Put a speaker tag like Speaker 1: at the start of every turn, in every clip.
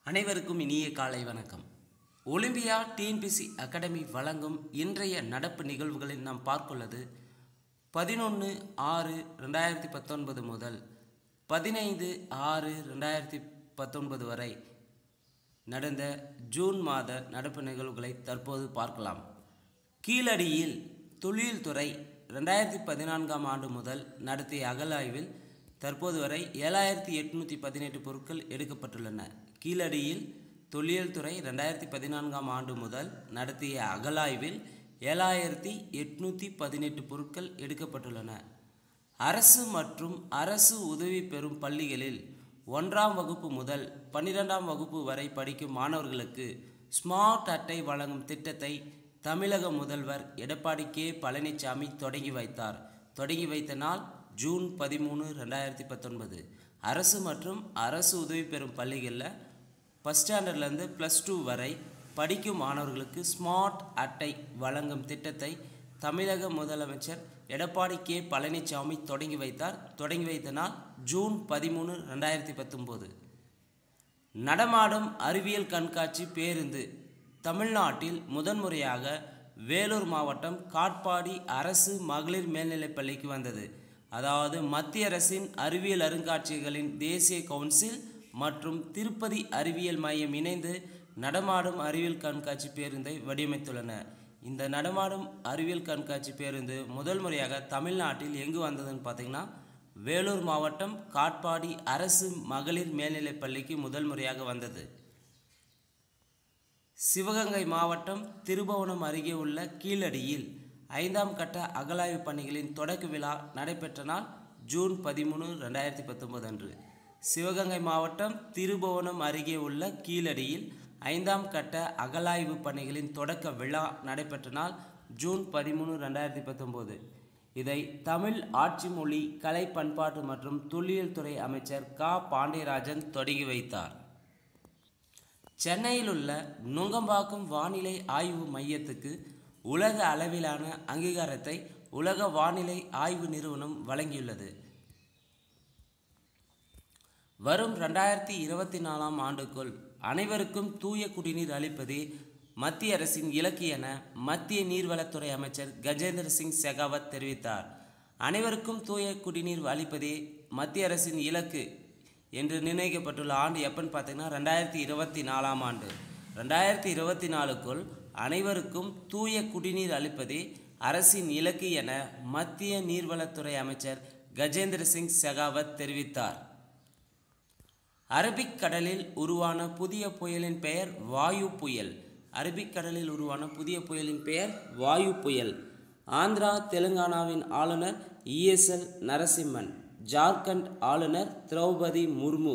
Speaker 1: அனைவருக்கும் இனிய காலை வணக்கம் ஒலிம்பியா டிஎன்பிசி அகாடமி வழங்கும் இன்றைய நடப்பு நிகழ்வுகளில் நாம் பார்த்துள்ளது பதினொன்று ஆறு ரெண்டாயிரத்தி பத்தொன்பது முதல் பதினைந்து ஆறு ரெண்டாயிரத்தி பத்தொன்பது வரை நடந்த ஜூன் மாத நடப்பு நிகழ்வுகளை தற்போது பார்க்கலாம் கீழடியில் தொழில்துறை ரெண்டாயிரத்தி பதினான்காம் ஆண்டு முதல் நடத்திய அகழாய்வில் தற்போது வரை ஏழாயிரத்தி எட்நூற்றி பதினெட்டு பொருட்கள் எடுக்கப்பட்டுள்ளன கீழடியில் தொல்லியல் துறை ரெண்டாயிரத்தி பதினான்காம் ஆண்டு முதல் நடத்திய அகழாய்வில் ஏழாயிரத்தி எட்நூற்றி பதினெட்டு பொருட்கள் எடுக்கப்பட்டுள்ளன அரசு மற்றும் அரசு உதவி பெறும் பள்ளிகளில் ஒன்றாம் வகுப்பு முதல் பன்னிரெண்டாம் வகுப்பு வரை படிக்கும் மாணவர்களுக்கு ஸ்மார்ட் அட்டை வழங்கும் திட்டத்தை தமிழக முதல்வர் எடப்பாடி கே பழனிசாமி தொடங்கி வைத்தார் தொடங்கி வைத்த நாள் ஜூன் பதிமூணு ரெண்டாயிரத்தி பத்தொன்பது அரசு மற்றும் அரசு உதவி பெறும் பள்ளிகளில் ஃபஸ்ட் ஸ்டாண்டர்ட்லேருந்து ப்ளஸ் டூ வரை படிக்கும் மாணவர்களுக்கு ஸ்மார்ட் அட்டை வழங்கும் திட்டத்தை தமிழக முதலமைச்சர் எடப்பாடி கே பழனிசாமி தொடங்கி வைத்தார் தொடங்கி வைத்த நாள் ஜூன் பதிமூணு ரெண்டாயிரத்தி பத்தொம்போது நடமாடும் அறிவியல் கண்காட்சி பேருந்து தமிழ்நாட்டில் முதன்முறையாக வேலூர் மாவட்டம் காட்பாடி அரசு மகளிர் மேல்நிலைப் பள்ளிக்கு வந்தது அதாவது மத்திய அரசின் அறிவியல் அருங்காட்சியகங்களின் தேசிய கவுன்சில் மற்றும் திருப்பதி அறிவியல் மையம் இணைந்து நடமாடும் அறிவியல் கண்காட்சி பேருந்தை வடிவமைத்துள்ளன இந்த நடமாடும் அறிவியல் கண்காட்சி பேருந்து முதல் முறையாக தமிழ்நாட்டில் எங்கு வந்ததுன்னு பார்த்தீங்கன்னா வேலூர் மாவட்டம் காட்பாடி அரசு மகளிர் மேல்நிலைப் பள்ளிக்கு முதல் முறையாக வந்தது சிவகங்கை மாவட்டம் திருபுவனம் அருகே உள்ள கீழடியில் ஐந்தாம் கட்ட அகழாய்வு பணிகளின் தொடக்க விழா நடைபெற்ற நாள் ஜூன் பதிமூணு ரெண்டாயிரத்தி பத்தொன்பது அன்று சிவகங்கை மாவட்டம் திருபுவனம் அருகே உள்ள கீழடியில் ஐந்தாம் கட்ட அகழாய்வு பணிகளின் தொடக்க விழா நடைபெற்ற நாள் ஜூன் பதிமூணு ரெண்டாயிரத்தி பத்தொம்போது இதை தமிழ் ஆட்சி மொழி கலை பண்பாட்டு மற்றும் தொல்லியல் துறை அமைச்சர் க பாண்டியராஜன் தொடங்கி வைத்தார் சென்னையில் உள்ள நுங்கம்பாக்கம் வானிலை ஆய்வு மையத்துக்கு உலக அளவிலான அங்கீகாரத்தை உலக வானிலை ஆய்வு நிறுவனம் வழங்கியுள்ளது வரும் ரெண்டாயிரத்தி இருபத்தி நாலாம் ஆண்டுக்குள் அனைவருக்கும் தூய குடிநீர் அளிப்பதே மத்திய அரசின் இலக்கு என மத்திய நீர்வளத்துறை அமைச்சர் கஜேந்திர சிங் செகாவத் தெரிவித்தார் அனைவருக்கும் தூய குடிநீர் அளிப்பதே மத்திய அரசின் இலக்கு என்று நிர்ணயிக்கப்பட்டுள்ள ஆண்டு எப்பன்னு பார்த்தீங்கன்னா ரெண்டாயிரத்தி இருபத்தி நாலாம் ஆண்டு ரெண்டாயிரத்தி இருபத்தி நாலுக்குள் அனைவருக்கும் தூய குடிநீர் அளிப்பதே அரசின் இலக்கு என மத்திய நீர்வளத்துறை அமைச்சர் கஜேந்திர சிங் செகாவத் தெரிவித்தார் அரபிக் கடலில் உருவான புதிய புயலின் பெயர் வாயு புயல் அரபிக் கடலில் உருவான புதிய புயலின் பெயர் வாயு புயல் ஆந்திரா தெலுங்கானாவின் ஆளுநர் இஎஸ்எல் நரசிம்மன் ஜார்க்கண்ட் ஆளுநர் திரௌபதி முர்மு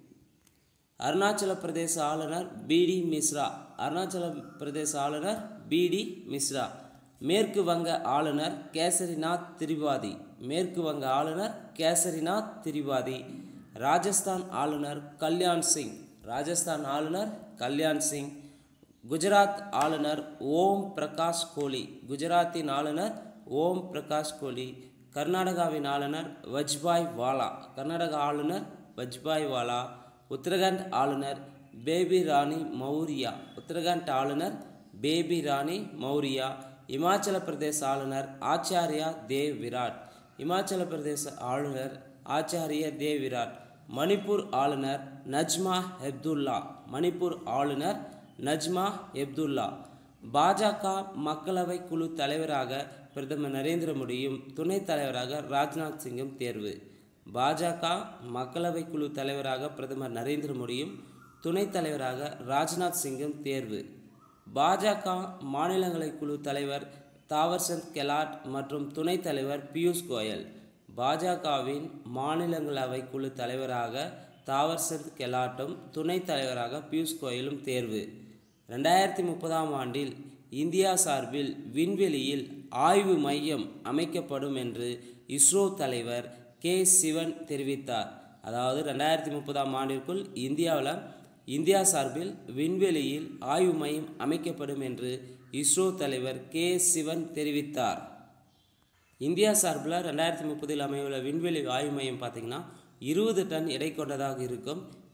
Speaker 1: அருணாச்சல பிரதேச ஆளுநர் பிடி மிஸ்ரா அருணாச்சல பிரதேச ஆளுநர் பிடி மிஸ்ரா மேற்கு வங்க ஆளுநர் கேசரிநாத் திரிபாதி மேற்கு வங்க ஆளுநர் கேசரிநாத் திரிபாதி ராஜஸ்தான் ஆளுநர் கல்யாண் சிங் ராஜஸ்தான் ஆளுநர் கல்யாண் சிங் குஜராத் ஆளுநர் ஓம் பிரகாஷ் கோலி குஜராத்தின் ஆளுநர் ஓம் பிரகாஷ் கோலி கர்நாடகாவின் ஆளுநர் வஜ்பாய் வாலா கர்நாடக ஆளுநர் வஜ்பாய் வாலா உத்தரகண்ட் ஆளுநர் பேபி ராணி மௌரியா உத்தரகண்ட் ஆளுநர் பேபி ராணி மௌரியா இமாச்சல பிரதேச ஆளுநர் ஆச்சாரியா தேவ் விராட் இமாச்சல பிரதேச ஆளுநர் ஆச்சாரிய தேவ் விராட் மணிப்பூர் ஆளுநர் நஜ்மா ஹெப்துல்லா மணிப்பூர் ஆளுநர் நஜ்மா ஹெப்துல்லா பாஜக மக்களவை குழு தலைவராக பிரதமர் நரேந்திர மோடியும் துணைத் தலைவராக ராஜ்நாத் சிங்கும் தேர்வு பாஜக மக்களவை குழு தலைவராக பிரதமர் நரேந்திர மோடியும் துணைத் தலைவராக ராஜ்நாத் சிங்கும் தேர்வு பாஜக மாநிலங்களை குழு தலைவர் தாவர்சந்த் கெலாட் மற்றும் துணைத் தலைவர் பியூஷ் கோயல் பாஜகவின் மாநிலங்களவை குழு தலைவராக தாவர்சந்த் கெலாட்டும் துணைத் தலைவராக பியூஷ் கோயலும் தேர்வு ரெண்டாயிரத்தி முப்பதாம் ஆண்டில் இந்தியா சார்பில் விண்வெளியில் ஆய்வு மையம் அமைக்கப்படும் என்று இஸ்ரோ தலைவர் கே சிவன் தெரிவித்தார் அதாவது ரெண்டாயிரத்தி முப்பதாம் ஆண்டிற்குள் இந்தியாவில் இந்தியா சார்பில் விண்வெளியில் ஆய்வு மையம் அமைக்கப்படும் என்று இஸ்ரோ தலைவர் கே சிவன் தெரிவித்தார் இந்தியா சார்பில் ரெண்டாயிரத்தி முப்பதில் அமையுள்ள விண்வெளி ஆய்வு மையம் பார்த்திங்கன்னா இருபது டன் எடை கொண்டதாக இருக்கும்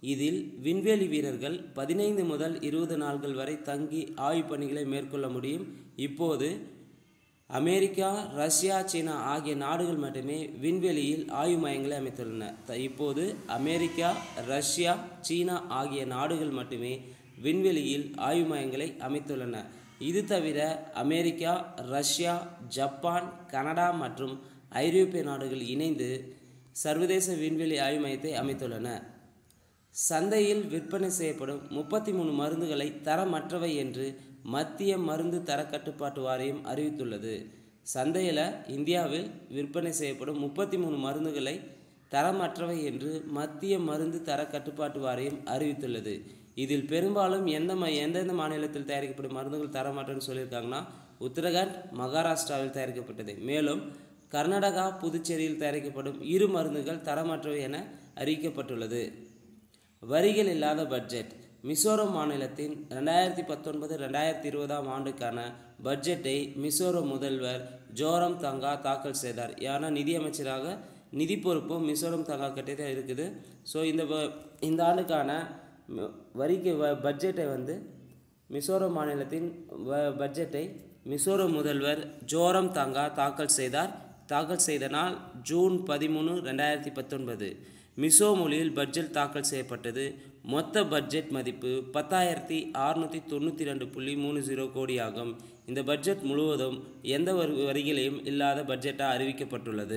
Speaker 1: இதில் விண்வெளி வீரர்கள் பதினைந்து முதல் இருபது நாள்கள் வரை தங்கி ஆய்வுப் பணிகளை மேற்கொள்ள முடியும் இப்போது அமெரிக்கா ரஷ்யா சீனா ஆகிய நாடுகள் மட்டுமே விண்வெளியில் ஆய்வு மையங்களை அமைத்துள்ளன த- இப்போது அமெரிக்கா ரஷ்யா சீனா ஆகிய நாடுகள் மட்டுமே விண்வெளியில் ஆய்வு மையங்களை அமைத்துள்ளன இது தவிர அமெரிக்கா ரஷ்யா ஜப்பான் கனடா மற்றும் ஐரோப்பிய நாடுகள் இணைந்து சர்வதேச விண்வெளி ஆய்வு மையத்தை அமைத்துள்ளன சந்தையில் விற்பனை செய்யப்படும் முப்பத்தி மூணு மருந்துகளை தரமற்றவை என்று மத்திய மருந்து தர கட்டுப்பாட்டு வாரியம் அறிவித்துள்ளது சந்தையில் இந்தியாவில் விற்பனை செய்யப்படும் முப்பத்தி மூணு மருந்துகளை தரமற்றவை என்று மத்திய மருந்து தர கட்டுப்பாட்டு வாரியம் அறிவித்துள்ளது இதில் பெரும்பாலும் எந்த ம எந்தெந்த மாநிலத்தில் தயாரிக்கப்படும் மருந்துகள் தரமற்றன்னு சொல்லியிருக்காங்கன்னா உத்தரகாண்ட் மகாராஷ்டிராவில் தயாரிக்கப்பட்டது மேலும் கர்நாடகா புதுச்சேரியில் தயாரிக்கப்படும் இரு மருந்துகள் தரமற்றவை என அறிவிக்கப்பட்டுள்ளது வரிகள் இல்லாத பட்ஜெட் மிசோரம் மாநிலத்தின் ரெண்டாயிரத்தி பத்தொன்பது ரெண்டாயிரத்தி இருபதாம் ஆண்டுக்கான பட்ஜெட்டை மிசோரம் முதல்வர் ஜோரம் தங்கா தாக்கல் செய்தார் ஏன்னா நிதியமைச்சராக நிதி பொறுப்பும் மிசோரம் தங்கா கிட்டே தான் இருக்குது ஸோ இந்த வ- இந்த ஆண்டுக்கான ம- வரிக்கு வ பட்ஜெட்டை வந்து மிசோரம் மாநிலத்தின் வ- பட்ஜெட்டை மிசோரம் முதல்வர் ஜோரம் தங்கா தாக்கல் செய்தார் தாக்கல் செய்த நாள் ஜூன் பதிமூணு ரெண்டாயிரத்தி பத்தொன்பது மிசோ மொழியில் பட்ஜெட் தாக்கல் செய்யப்பட்டது மொத்த பட்ஜெட் மதிப்பு பத்தாயிரத்தி அறுநூற்றி தொண்ணூற்றி ரெண்டு புள்ளி மூணு ஜீரோ கோடி ஆகும் இந்த பட்ஜெட் முழுவதும் எந்த ஒரு வரிகளையும் இல்லாத பட்ஜெட்டாக அறிவிக்கப்பட்டுள்ளது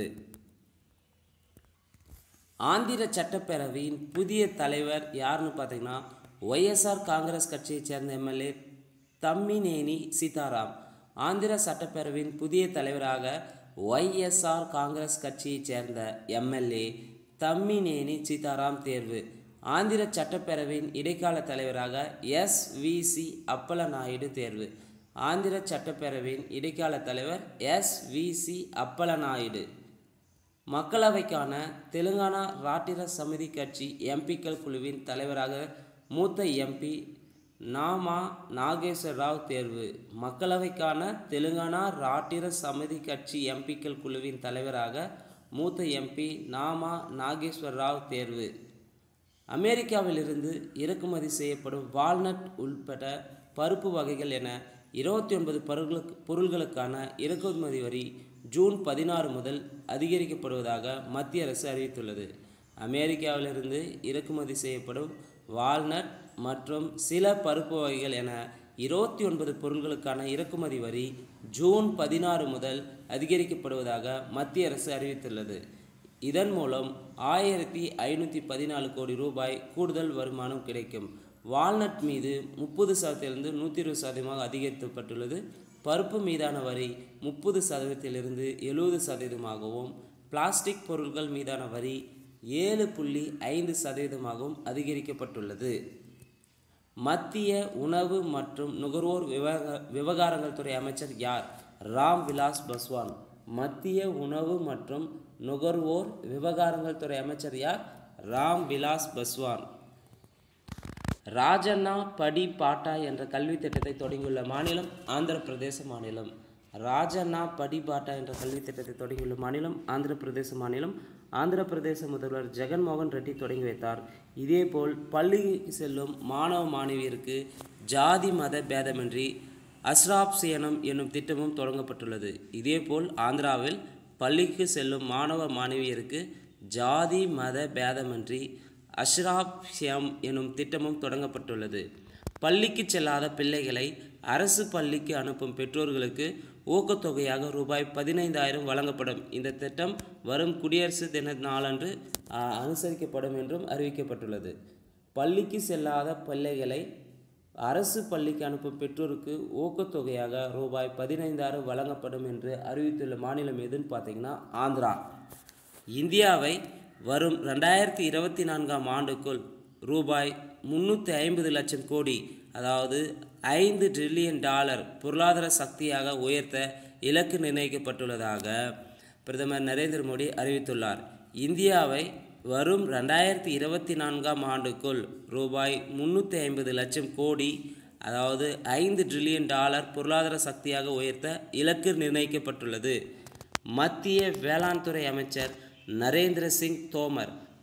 Speaker 1: ஆந்திர சட்டப்பேரவையின் புதிய தலைவர் யாருன்னு பார்த்தீங்கன்னா ஒய்எஸ்ஆர் காங்கிரஸ் கட்சியைச் சேர்ந்த எம்எல்ஏ தம்மினேனி சீதாராம் ஆந்திர சட்டப்பேரவையின் புதிய தலைவராக ஒய்எஸ்ஆர் காங்கிரஸ் கட்சியைச் சேர்ந்த எம்எல்ஏ தம்மினேனி சீதாராம் தேர்வு ஆந்திர சட்டப்பேரவையின் இடைக்கால தலைவராக எஸ் வி சி அப்பல நாயுடு தேர்வு ஆந்திர சட்டப்பேரவையின் இடைக்கால தலைவர் எஸ் வி சி அப்பல நாயுடு மக்களவைக்கான தெலுங்கானா ராட்டிர சமிதி கட்சி எம்பிக்கள் குழுவின் தலைவராக மூத்த எம்பி நாமா நாகேஸ்வர் ராவ் தேர்வு மக்களவைக்கான தெலுங்கானா ராட்டிர சமிதி கட்சி எம்பிக்கள் குழுவின் தலைவராக மூத்த எம்பி நாமா நாகேஸ்வர் ராவ் தேர்வு அமெரிக்காவிலிருந்து இறக்குமதி செய்யப்படும் வால்நட் உள்பட பருப்பு வகைகள் என இருபத்தி ஒன்பது பொருட்களுக்கு பொருள்களுக்கான இறக்குமதி வரி ஜூன் பதினாறு முதல் அதிகரிக்கப்படுவதாக மத்திய அரசு அறிவித்துள்ளது அமெரிக்காவிலிருந்து இறக்குமதி செய்யப்படும் வால்நட் மற்றும் சில பருப்பு வகைகள் என இருபத்தி ஒன்பது பொருட்களுக்கான இறக்குமதி வரி ஜூன் பதினாறு முதல் அதிகரிக்கப்படுவதாக மத்திய அரசு அறிவித்துள்ளது இதன் மூலம் ஆயிரத்தி ஐநூற்றி பதினாலு கோடி ரூபாய் கூடுதல் வருமானம் கிடைக்கும் வால்நட் மீது முப்பது சதவீதத்திலிருந்து நூற்றி இருபது சதவீதமாக அதிகரிக்கப்பட்டுள்ளது பருப்பு மீதான வரி முப்பது சதவீதத்திலிருந்து எழுபது சதவீதமாகவும் பிளாஸ்டிக் பொருட்கள் மீதான வரி ஏழு புள்ளி ஐந்து சதவீதமாகவும் அதிகரிக்கப்பட்டுள்ளது மத்திய உணவு மற்றும் நுகர்வோர் விவக விவகாரங்கள் துறை அமைச்சர் யார் ராம் விலாஸ் பஸ்வான் மத்திய உணவு மற்றும் நுகர்வோர் விவகாரங்கள் துறை அமைச்சர் யார் ராம் விலாஸ் பஸ்வான் ராஜண்ணா படி பாட்டா என்ற கல்வி திட்டத்தை தொடங்கியுள்ள மாநிலம் ஆந்திர பிரதேச மாநிலம் ராஜண்ணா படி பாட்டா என்ற கல்வி திட்டத்தை தொடங்கியுள்ள மாநிலம் ஆந்திர பிரதேச மாநிலம் ஆந்திர பிரதேச முதல்வர் ஜெகன்மோகன் ரெட்டி தொடங்கி வைத்தார் இதேபோல் பள்ளிக்கு செல்லும் மாணவ மாணவியருக்கு ஜாதி மத பேதமின்றி அஸ்ராப் சேனம் என்னும் திட்டமும் தொடங்கப்பட்டுள்ளது இதேபோல் ஆந்திராவில் பள்ளிக்கு செல்லும் மாணவ மாணவியருக்கு ஜாதி மத பேதமின்றி அஷ்ராப் ஷியம் எனும் திட்டமும் தொடங்கப்பட்டுள்ளது பள்ளிக்கு செல்லாத பிள்ளைகளை அரசு பள்ளிக்கு அனுப்பும் பெற்றோர்களுக்கு ஊக்கத்தொகையாக ரூபாய் பதினைந்தாயிரம் வழங்கப்படும் இந்த திட்டம் வரும் குடியரசு தின நாளன்று ஆ, அனுசரிக்கப்படும் என்றும் அறிவிக்கப்பட்டுள்ளது பள்ளிக்கு செல்லாத பிள்ளைகளை அரசு பள்ளிக்கு அனுப்பும் பெற்றோருக்கு ஊக்கத்தொகையாக ரூபாய் பதினைந்தாயிரம் வழங்கப்படும் என்று அறிவித்துள்ள மாநிலம் எதுன்னு பார்த்தீங்கன்னா ஆந்திரா இந்தியாவை வரும் ரெண்டாயிரத்தி இருபத்தி நான்காம் ஆண்டுக்குள் ரூபாய் முந்நூற்றி ஐம்பது லட்சம் கோடி அதாவது ஐந்து ட்ரில்லியன் டாலர் பொருளாதார சக்தியாக உயர்த்த இலக்கு நிர்ணயிக்கப்பட்டுள்ளதாக பிரதமர் நரேந்திர மோடி அறிவித்துள்ளார் இந்தியாவை வரும் ரெண்டாயிரத்தி இருபத்தி நான்காம் ஆண்டுக்குள் ரூபாய் முந்நூற்றி ஐம்பது லட்சம் கோடி அதாவது ஐந்து ட்ரில்லியன் டாலர் பொருளாதார சக்தியாக உயர்த்த இலக்கு நிர்ணயிக்கப்பட்டுள்ளது மத்திய வேளாண் துறை அமைச்சர் நரேந்திர சிங் தோமர்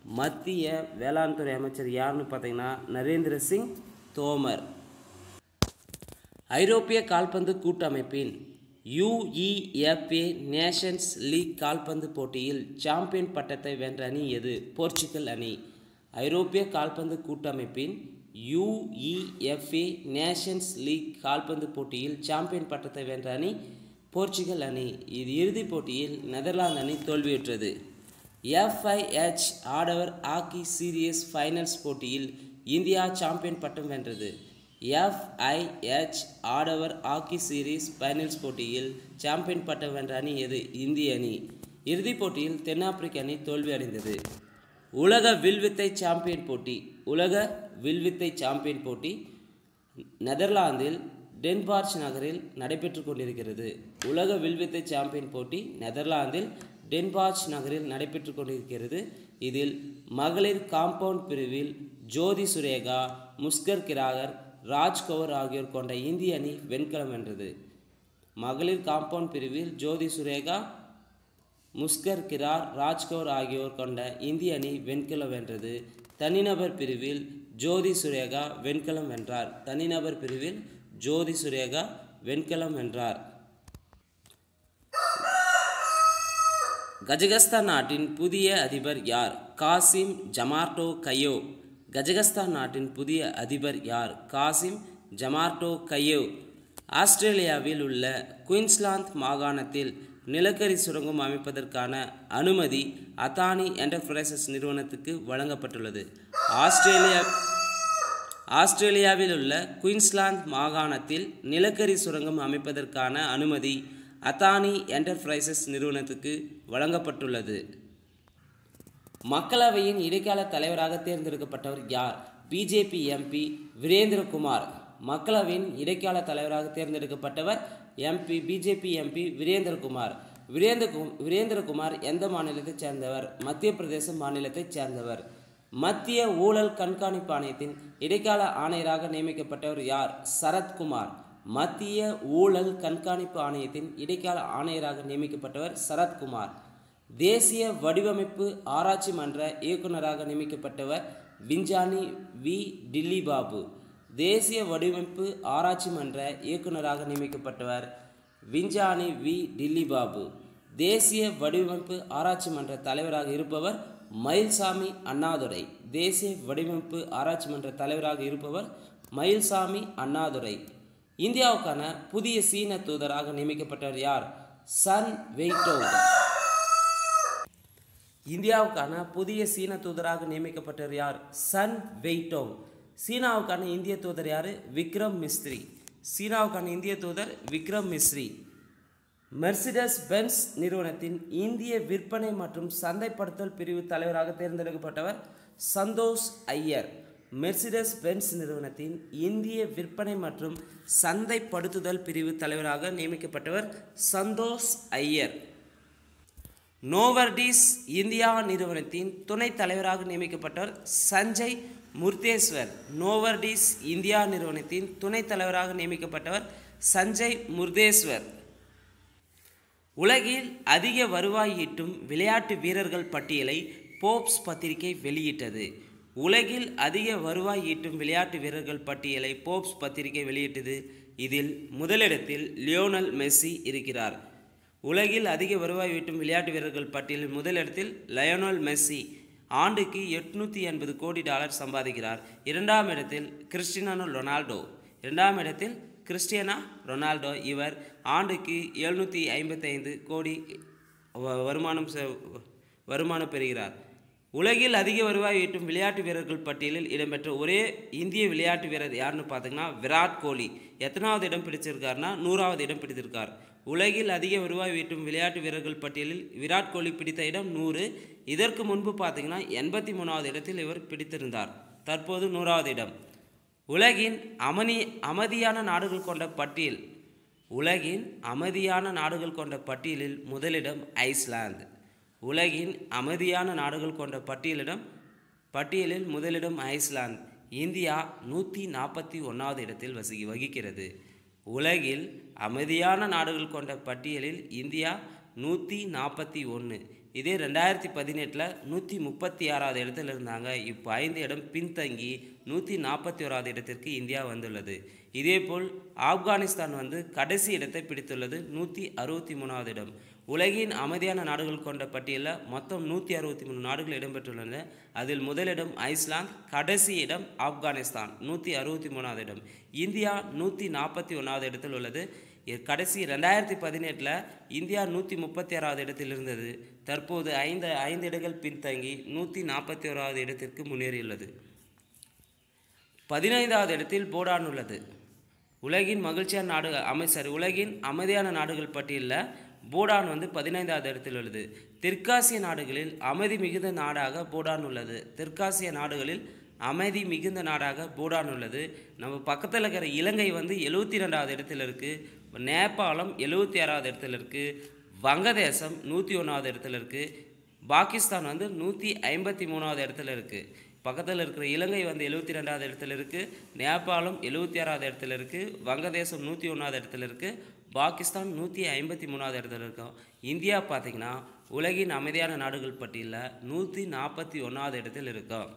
Speaker 1: மத்திய வேளாண் துறை அமைச்சர் யாருன்னு பார்த்தீங்கன்னா நரேந்திர சிங் தோமர் ஐரோப்பிய கால்பந்து கூட்டமைப்பின் யுஇஎஃப்ஏ நேஷன்ஸ் லீக் கால்பந்து போட்டியில் சாம்பியன் பட்டத்தை வென்ற அணி எது போர்ச்சுகல் அணி ஐரோப்பிய கால்பந்து கூட்டமைப்பின் யுஇஎஃப்ஏ நேஷன்ஸ் லீக் கால்பந்து போட்டியில் சாம்பியன் பட்டத்தை வென்ற அணி போர்ச்சுகல் அணி இது இறுதிப் போட்டியில் நெதர்லாந்து அணி தோல்வியுற்றது எஃப்ஐஹெச் ஆடவர் ஹாக்கி சீரியஸ் ஃபைனல்ஸ் போட்டியில் இந்தியா சாம்பியன் பட்டம் வென்றது எஃப்ஐஹெச் ஆடவர் ஹாக்கி சீரீஸ் ஃபைனல்ஸ் போட்டியில் சாம்பியன் பட்டம் வென்ற அணி எது இந்திய அணி இறுதிப் போட்டியில் தென்னாப்பிரிக்க அணி தோல்வியடைந்தது உலக வில்வித்தை சாம்பியன் போட்டி உலக வில்வித்தை சாம்பியன் போட்டி நெதர்லாந்தில் டென்பார்ச் நகரில் நடைபெற்று கொண்டிருக்கிறது உலக வில்வித்தை சாம்பியன் போட்டி நெதர்லாந்தில் டென்பார்ச் நகரில் நடைபெற்று கொண்டிருக்கிறது இதில் மகளிர் காம்பவுண்ட் பிரிவில் ஜோதி சுரேகா முஸ்கர் கிராகர் ராஜ்கவர் ஆகியோர் கொண்ட இந்திய அணி வெண்கலம் வென்றது மகளிர் காம்பவுண்ட் பிரிவில் ஜோதி சுரேகா முஸ்கர் கிரார் ராஜ்கவர் ஆகியோர் கொண்ட இந்திய அணி வெண்கலம் வென்றது தனிநபர் பிரிவில் ஜோதி சுரேகா வெண்கலம் வென்றார் தனிநபர் பிரிவில் ஜோதி சுரேகா வெண்கலம் வென்றார் கஜகஸ்தான் நாட்டின் புதிய அதிபர் யார் காசிம் ஜமார்டோ கையோ கஜகஸ்தான் நாட்டின் புதிய அதிபர் யார் காசிம் ஜமார்டோ கையோ ஆஸ்திரேலியாவில் உள்ள குயின்ஸ்லாந்து மாகாணத்தில் நிலக்கரி சுரங்கம் அமைப்பதற்கான அனுமதி அதானி என்டர்பிரைசஸ் நிறுவனத்துக்கு வழங்கப்பட்டுள்ளது ஆஸ்திரேலியா ஆஸ்திரேலியாவில் உள்ள குயின்ஸ்லாந்து மாகாணத்தில் நிலக்கரி சுரங்கம் அமைப்பதற்கான அனுமதி அதானி என்டர்பிரைசஸ் நிறுவனத்துக்கு வழங்கப்பட்டுள்ளது மக்களவையின் இடைக்கால தலைவராக தேர்ந்தெடுக்கப்பட்டவர் யார் பிஜேபி எம்பி வீரேந்திரகுமார் மக்களவையின் இடைக்கால தலைவராக தேர்ந்தெடுக்கப்பட்டவர் MP BJP MP Virendra Kumar Virendra Virendra Kumar எந்த மாநிலத்தைச் சேர்ந்தவர் மத்திய பிரதேச மாநிலத்தைச் சேர்ந்தவர் மத்திய ஊழல் கண்காணிப்பு ஆணையத்தின் இடைக்கால ஆணையராக நியமிக்கப்பட்டவர் யார் சரத்குமார் மத்திய ஊழல் கண்காணிப்பு ஆணையத்தின் இடைக்கால ஆணையராக நியமிக்கப்பட்டவர் சரத்குமார் தேசிய வடிவமைப்பு ஆராய்ச்சி மன்ற இயக்குநராக நியமிக்கப்பட்டவர் விஞ்ஞானி வி டில்லி பாபு தேசிய வடிவமைப்பு ஆராய்ச்சி மன்ற இயக்குநராக நியமிக்கப்பட்டவர் விஞ்ஞானி வி டில்லி பாபு தேசிய வடிவமைப்பு ஆராய்ச்சி மன்ற தலைவராக இருப்பவர் மயில்சாமி அண்ணாதுரை தேசிய வடிவமைப்பு ஆராய்ச்சி மன்ற தலைவராக இருப்பவர் மயில்சாமி அண்ணாதுரை இந்தியாவுக்கான புதிய சீன தூதராக நியமிக்கப்பட்டவர் யார் சன் வெய்டோ இந்தியாவுக்கான புதிய சீன தூதராக நியமிக்கப்பட்டவர் யார் சன் வெய்டோ சீனாவுக்கான இந்திய தூதர் யார் விக்ரம் மிஸ்ரி சீனாவுக்கான இந்திய தூதர் விக்ரம் மிஸ்ரி மெர்சிடஸ் பென்ஸ் நிறுவனத்தின் இந்திய விற்பனை மற்றும் சந்தைப்படுத்தல் பிரிவு தலைவராக தேர்ந்தெடுக்கப்பட்டவர் சந்தோஷ் ஐயர் மெர்சிடஸ் பென்ஸ் நிறுவனத்தின் இந்திய விற்பனை மற்றும் சந்தைப்படுத்துதல் பிரிவு தலைவராக நியமிக்கப்பட்டவர் சந்தோஷ் ஐயர் நோவர்டிஸ் இந்தியா நிறுவனத்தின் துணைத் தலைவராக நியமிக்கப்பட்டவர் சஞ்சய் முர்தேஸ்வர் நோவர்டிஸ் இந்தியா நிறுவனத்தின் துணைத் தலைவராக நியமிக்கப்பட்டவர் சஞ்சய் முர்தேஸ்வர் உலகில் அதிக வருவாய் ஈட்டும் விளையாட்டு வீரர்கள் பட்டியலை போப்ஸ் பத்திரிகை வெளியிட்டது உலகில் அதிக வருவாய் ஈட்டும் விளையாட்டு வீரர்கள் பட்டியலை போப்ஸ் பத்திரிகை வெளியிட்டது இதில் முதலிடத்தில் லியோனல் மெஸ்ஸி இருக்கிறார் உலகில் அதிக வருவாய் ஈட்டும் விளையாட்டு வீரர்கள் பட்டியலில் முதலிடத்தில் லயோனல் மெஸ்ஸி ஆண்டுக்கு எட்நூற்றி எண்பது கோடி டாலர் சம்பாதிக்கிறார் இரண்டாம் இடத்தில் கிறிஸ்டியானோ ரொனால்டோ இரண்டாம் இடத்தில் கிறிஸ்டியானா ரொனால்டோ இவர் ஆண்டுக்கு எழுநூற்றி ஐம்பத்தைந்து கோடி வ- வருமானம் செ- வருமானம் பெறுகிறார் உலகில் அதிக வருவாய் ஈட்டும் விளையாட்டு வீரர்கள் பட்டியலில் இடம்பெற்ற ஒரே இந்திய விளையாட்டு வீரர் யாருன்னு பார்த்தீங்கன்னா விராட் கோலி எத்தனாவது இடம் பிடிச்சிருக்காருன்னா நூறாவது இடம் பிடித்திருக்கார் உலகில் அதிக வருவாய் ஈட்டும் விளையாட்டு வீரர்கள் பட்டியலில் விராட் கோலி பிடித்த இடம் நூறு இதற்கு முன்பு பார்த்தீங்கன்னா எண்பத்தி மூணாவது இடத்தில் இவர் பிடித்திருந்தார் தற்போது நூறாவது இடம் உலகின் அமனி அமைதியான நாடுகள் கொண்ட பட்டியல் உலகின் அமைதியான நாடுகள் கொண்ட பட்டியலில் முதலிடம் ஐஸ்லாந்து உலகின் அமைதியான நாடுகள் கொண்ட பட்டியலிடம் பட்டியலில் முதலிடம் ஐஸ்லாந்து இந்தியா நூற்றி நாற்பத்தி ஒன்றாவது இடத்தில் வசி வகிக்கிறது உலகில் அமைதியான நாடுகள் கொண்ட பட்டியலில் இந்தியா நூற்றி நாற்பத்தி ஒன்று இதே ரெண்டாயிரத்தி பதினெட்டில் நூற்றி முப்பத்தி ஆறாவது இடத்துல இருந்தாங்க இப்போ ஐந்து இடம் பின்தங்கி நூற்றி நாற்பத்தி ஓராவது இடத்திற்கு இந்தியா வந்துள்ளது இதேபோல் ஆப்கானிஸ்தான் வந்து கடைசி இடத்தை பிடித்துள்ளது நூற்றி அறுபத்தி மூணாவது இடம் உலகின் அமைதியான நாடுகள் கொண்ட பட்டியலில் மொத்தம் நூற்றி அறுபத்தி மூணு நாடுகள் இடம்பெற்றுள்ளன அதில் முதலிடம் ஐஸ்லாந்து கடைசி இடம் ஆப்கானிஸ்தான் நூற்றி அறுபத்தி மூணாவது இடம் இந்தியா நூற்றி நாற்பத்தி ஒன்றாவது இடத்தில் உள்ளது இ- கடைசி ரெண்டாயிரத்தி பதினெட்டில் இந்தியா நூற்றி முப்பத்தி ஆறாவது இடத்தில் இருந்தது தற்போது ஐந்து ஐந்து இடங்கள் பின்தங்கி நூற்றி நாற்பத்தி ஓராவது இடத்திற்கு முன்னேறியுள்ளது பதினைந்தாவது இடத்தில் பூடான் உள்ளது உலகின் மகிழ்ச்சியான நாடுகள் அமைச்சர் உலகின் அமைதியான நாடுகள் பட்டியலில் பூடான் வந்து பதினைந்தாவது இடத்தில் உள்ளது தெற்காசிய நாடுகளில் அமைதி மிகுந்த நாடாக பூடான் உள்ளது தெற்காசிய நாடுகளில் அமைதி மிகுந்த நாடாக பூடான் உள்ளது நம்ம பக்கத்தில் இருக்கிற இலங்கை வந்து எழுபத்தி ரெண்டாவது இடத்துல இருக்குது நேபாளம் எழுபத்தி ஆறாவது இடத்துல இருக்குது வங்கதேசம் நூற்றி ஒன்றாவது இடத்துல இருக்குது பாகிஸ்தான் வந்து நூற்றி ஐம்பத்தி மூணாவது இடத்துல இருக்குது பக்கத்தில் இருக்கிற இலங்கை வந்து எழுபத்தி ரெண்டாவது இடத்துல இருக்குது நேபாளம் எழுபத்தி ஆறாவது இடத்துல இருக்குது வங்கதேசம் நூற்றி ஒன்றாவது இடத்துல இருக்குது பாகிஸ்தான் நூற்றி ஐம்பத்தி மூணாவது இடத்துல இருக்கும் இந்தியா பார்த்திங்கன்னா உலகின் அமைதியான நாடுகள் பட்டியலில் நூற்றி நாற்பத்தி ஒன்றாவது இடத்தில் இருக்கும்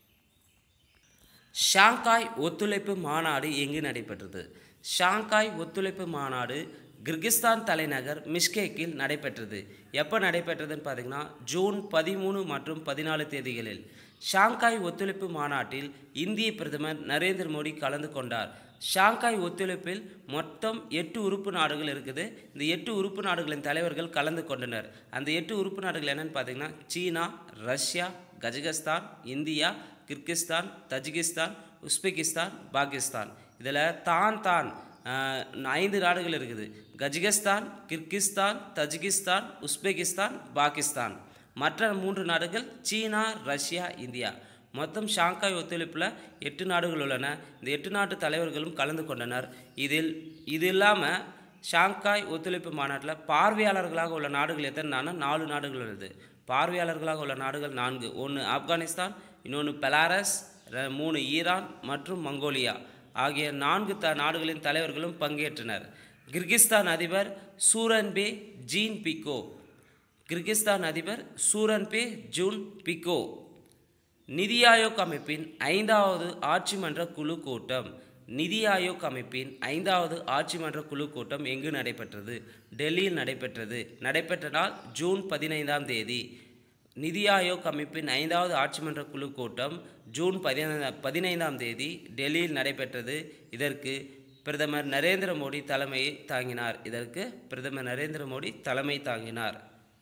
Speaker 1: ஷாங்காய் ஒத்துழைப்பு மாநாடு எங்கு நடைபெற்றது ஷாங்காய் ஒத்துழைப்பு மாநாடு கிர்கிஸ்தான் தலைநகர் மிஷ்கேக்கில் நடைபெற்றது எப்போ நடைபெற்றதுன்னு பார்த்தீங்கன்னா ஜூன் பதிமூணு மற்றும் பதினாலு தேதிகளில் ஷாங்காய் ஒத்துழைப்பு மாநாட்டில் இந்திய பிரதமர் நரேந்திர மோடி கலந்து கொண்டார் ஷாங்காய் ஒத்துழைப்பில் மொத்தம் எட்டு உறுப்பு நாடுகள் இருக்குது இந்த எட்டு உறுப்பு நாடுகளின் தலைவர்கள் கலந்து கொண்டனர் அந்த எட்டு உறுப்பு நாடுகள் என்னன்னு பார்த்தீங்கன்னா சீனா Russia Kazakhstan India Kyrgyzstan Tajikistan Uzbekistan Pakistan இதில் தான் தான் ஆஹ், ஐந்து நாடுகள் இருக்குது Kazakhstan Kyrgyzstan Tajikistan Uzbekistan Pakistan மற்ற மூன்று நாடுகள் சீனா ரஷ்யா இந்தியா மொத்தம் ஷாங்காய் ஒத்துழைப்பில் எட்டு நாடுகள் உள்ளன இந்த எட்டு நாட்டு தலைவர்களும் கலந்து கொண்டனர் இதில் இது இல்லாமல் ஷாங்காய் ஒத்துழைப்பு மாநாட்டில் பார்வையாளர்களாக உள்ள நாடுகள் எத்தனை நாலு நாடுகள் உள்ளது பார்வையாளர்களாக உள்ள நாடுகள் நான்கு ஒன்று ஆப்கானிஸ்தான் இன்னொன்று பெலாரஸ் ர- மூணு ஈரான் மற்றும் மங்கோலியா ஆகிய நான்கு த நாடுகளின் தலைவர்களும் பங்கேற்றனர் கிர்கிஸ்தான் அதிபர் சூரன்பே ஜீன் பிகோ கிர்கிஸ்தான் அதிபர் சூரன்பே ஜூன் பிகோ நிதி ஆயோக் அமைப்பின் ஐந்தாவது ஆட்சி மன்ற குழு கூட்டம் நிதி ஆயோக் அமைப்பின் ஐந்தாவது ஆட்சி மன்ற குழு கூட்டம் எங்கு நடைபெற்றது டெல்லியில் நடைபெற்றது நடைபெற்ற நாள் ஜூன் பதினைந்தாம் தேதி நிதி ஆயோக் அமைப்பின் ஐந்தாவது ஆட்சி மன்ற குழு கூட்டம் ஜூன் பதினைந்தா பதினைந்தாம் தேதி டெல்லியில் நடைபெற்றது இதற்கு பிரதமர் நரேந்திர மோடி தலைமையை தாங்கினார் இதற்கு பிரதமர் நரேந்திர மோடி தலைமை தாங்கினார்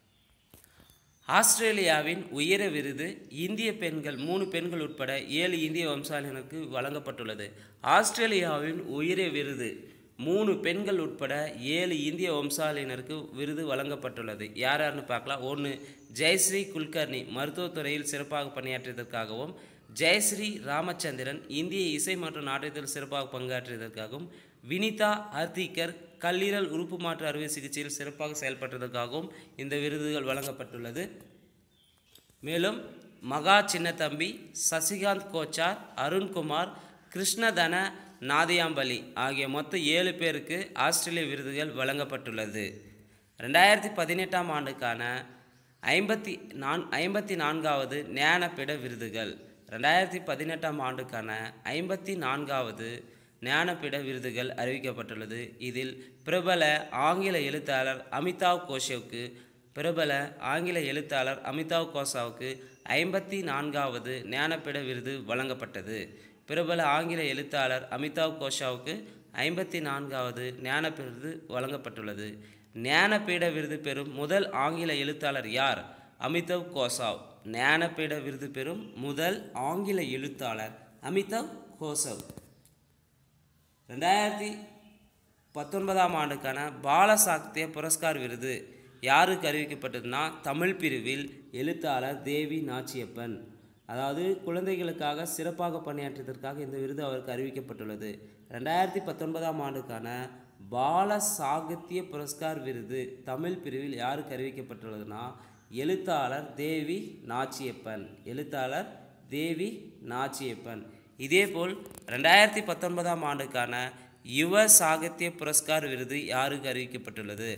Speaker 1: ஆஸ்திரேலியாவின் உயர விருது இந்திய பெண்கள் மூணு பெண்கள் உட்பட ஏழு இந்திய வம்சாளினருக்கு வழங்கப்பட்டுள்ளது ஆஸ்திரேலியாவின் உயர விருது மூணு பெண்கள் உட்பட ஏழு இந்திய வம்சாளினருக்கு விருது வழங்கப்பட்டுள்ளது யார் யாருன்னு பார்க்கலாம் ஒன்று ஜெயஸ்ரீ குல்கர்னி மருத்துவத்துறையில் சிறப்பாக பணியாற்றியதற்காகவும் ஜெயஸ்ரீ ராமச்சந்திரன் இந்திய இசை மற்றும் நாட்டியத்தில் சிறப்பாக பங்காற்றியதற்காகவும் வினிதா ஹர்திகர் கல்லீரல் உறுப்பு மாற்று அறுவை சிகிச்சையில் சிறப்பாக செயல்பட்டதற்காகவும் இந்த விருதுகள் வழங்கப்பட்டுள்ளது மேலும் மகா சின்னத்தம்பி சசிகாந்த் கோச்சார் அருண்குமார் கிருஷ்ணதன நாதியாம்பலி ஆகிய மொத்தம் ஏழு பேருக்கு ஆஸ்திரேலிய விருதுகள் வழங்கப்பட்டுள்ளது ரெண்டாயிரத்தி பதினெட்டாம் ஆண்டுக்கான ஐம்பத்தி நான் ஐம்பத்தி நான்காவது ஞானபீட விருதுகள் ரெண்டாயிரத்தி பதினெட்டாம் ஆண்டுக்கான ஐம்பத்தி நான்காவது ஞானபீட விருதுகள் அறிவிக்கப்பட்டுள்ளது இதில் பிரபல ஆங்கில எழுத்தாளர் அமிதாவ் கோஷவுக்கு பிரபல ஆங்கில எழுத்தாளர் அமிதாவ் கோசாவுக்கு ஐம்பத்தி நான்காவது ஞானபீட விருது வழங்கப்பட்டது பிரபல ஆங்கில எழுத்தாளர் அமிதாவ் கோஷாவுக்கு ஐம்பத்தி நான்காவது ஞானபீட விருது வழங்கப்பட்டுள்ளது ஞானபீட விருது பெறும் முதல் ஆங்கில எழுத்தாளர் யார் அமிதாவ் கோசாவ் ஞானபீட விருது பெறும் முதல் ஆங்கில எழுத்தாளர் அமிதாவ் கோசவ் ரெண்டாயிரத்தி பத்தொன்பதாம் ஆண்டுக்கான பால சாகித்ய புரஸ்கார் விருது யாருக்கு அறிவிக்கப்பட்டதுன்னா தமிழ் பிரிவில் எழுத்தாளர் தேவி நாச்சியப்பன் அதாவது குழந்தைகளுக்காக சிறப்பாக பணியாற்றியதற்காக இந்த விருது அவருக்கு அறிவிக்கப்பட்டுள்ளது ரெண்டாயிரத்தி பத்தொன்பதாம் ஆண்டுக்கான பால சாகித்ய புரஸ்கார் விருது தமிழ் பிரிவில் யாருக்கு அறிவிக்கப்பட்டுள்ளதுன்னா எழுத்தாளர் தேவி நாச்சியப்பன் எழுத்தாளர் தேவி நாச்சியப்பன் இதேபோல் ரெண்டாயிரத்தி பத்தொன்பதாம் ஆண்டுக்கான யுவ சாகித்ய புரஸ்கார் விருது யாருக்கு அறிவிக்கப்பட்டுள்ளது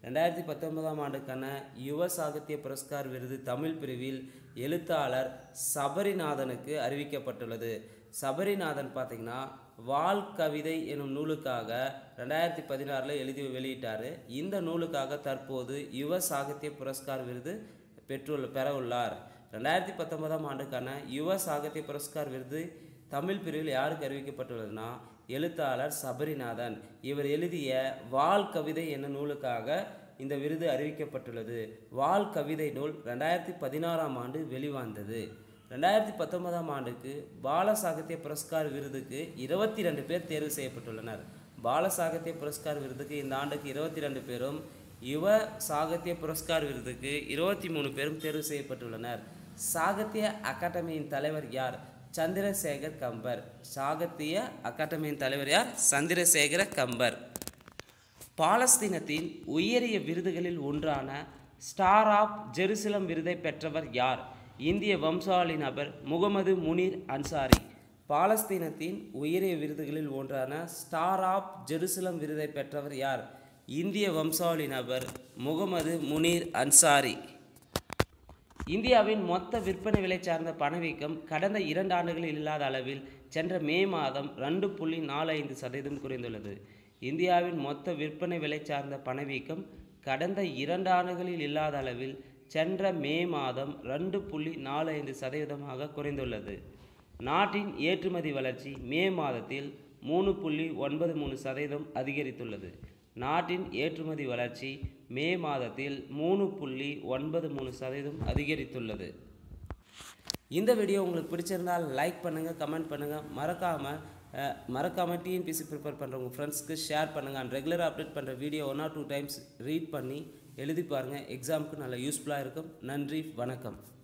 Speaker 1: ரெண்டாயிரத்தி பத்தொன்பதாம் ஆண்டுக்கான யுவ சாகித்ய புரஸ்கார் விருது தமிழ் பிரிவில் எழுத்தாளர் சபரிநாதனுக்கு அறிவிக்கப்பட்டுள்ளது சபரிநாதன் பார்த்தீங்கன்னா வால் கவிதை எனும் நூலுக்காக ரெண்டாயிரத்தி பதினாறில் எழுதி வெளியிட்டார் இந்த நூலுக்காக தற்போது யுவ சாகித்ய புரஸ்கார் விருது பெற்றுள்ள பெற உள்ளார் ரெண்டாயிரத்தி பத்தொன்பதாம் ஆண்டுக்கான யுவ சாகித்ய புரஸ்கார் விருது தமிழ் பிரிவில் யாருக்கு அறிவிக்கப்பட்டுள்ளதுன்னா எழுத்தாளர் சபரிநாதன் இவர் எழுதிய வால் கவிதை என்ற நூலுக்காக இந்த விருது அறிவிக்கப்பட்டுள்ளது வால் கவிதை நூல் ரெண்டாயிரத்தி பதினாறாம் ஆண்டு வெளிவந்தது ரெண்டாயிரத்தி பத்தொன்பதாம் ஆண்டுக்கு பால சாகித்ய புரஸ்கார் விருதுக்கு இருபத்தி ரெண்டு பேர் தேர்வு செய்யப்பட்டுள்ளனர் பால சாகித்ய புரஸ்கார் விருதுக்கு இந்த ஆண்டுக்கு இருபத்தி ரெண்டு பேரும் யுவ சாகித்ய புரஸ்கார் விருதுக்கு இருபத்தி மூணு பேரும் தேர்வு செய்யப்பட்டுள்ளனர் சாகித்ய அகாடமியின் தலைவர் யார் சந்திரசேகர் கம்பர் சாகித்ய அகாடமியின் தலைவர் யார் சந்திரசேகர கம்பர் பாலஸ்தீனத்தின் உயரிய விருதுகளில் ஒன்றான ஸ்டார் ஆஃப் ஜெருசலம் விருதை பெற்றவர் யார் இந்திய வம்சாவளி நபர் முகமது முனீர் அன்சாரி பாலஸ்தீனத்தின் உயரிய விருதுகளில் ஒன்றான ஸ்டார் ஆஃப் ஜெருசலம் விருதை பெற்றவர் யார் இந்திய வம்சாவளி நபர் முகமது முனீர் அன்சாரி இந்தியாவின் மொத்த விற்பனை விலை சார்ந்த பணவீக்கம் கடந்த இரண்டு ஆண்டுகளில் இல்லாத அளவில் சென்ற மே மாதம் ரெண்டு புள்ளி நாலு ஐந்து சதவீதம் குறைந்துள்ளது இந்தியாவின் மொத்த விற்பனை விலை சார்ந்த பணவீக்கம் கடந்த இரண்டு ஆண்டுகளில் இல்லாத அளவில் சென்ற மே மாதம் ரெண்டு புள்ளி நாலு ஐந்து சதவீதமாக குறைந்துள்ளது நாட்டின் ஏற்றுமதி வளர்ச்சி மே மாதத்தில் மூணு புள்ளி ஒன்பது மூணு சதவீதம் அதிகரித்துள்ளது நாட்டின் ஏற்றுமதி வளர்ச்சி மே மாதத்தில் மூணு புள்ளி ஒன்பது மூணு சதவீதம் அதிகரித்துள்ளது இந்த வீடியோ உங்களுக்கு பிடிச்சிருந்தால் லைக் பண்ணுங்கள் கமெண்ட் பண்ணுங்கள் மறக்காமல் மறக்காமல் டிஎன்பிசி ப்ரிப்பேர் பண்ணுற உங்கள் ஃப்ரெண்ட்ஸ்க்கு ஷேர் பண்ணுங்கள் அண்ட் ரெகுலராக அப்டேட் பண்ணுற video one or two times read பண்ணி எழுதி பாருங்கள் எக்ஸாமுக்கு நல்ல யூஸ்ஃபுல்லாக இருக்கும் நன்றி வணக்கம்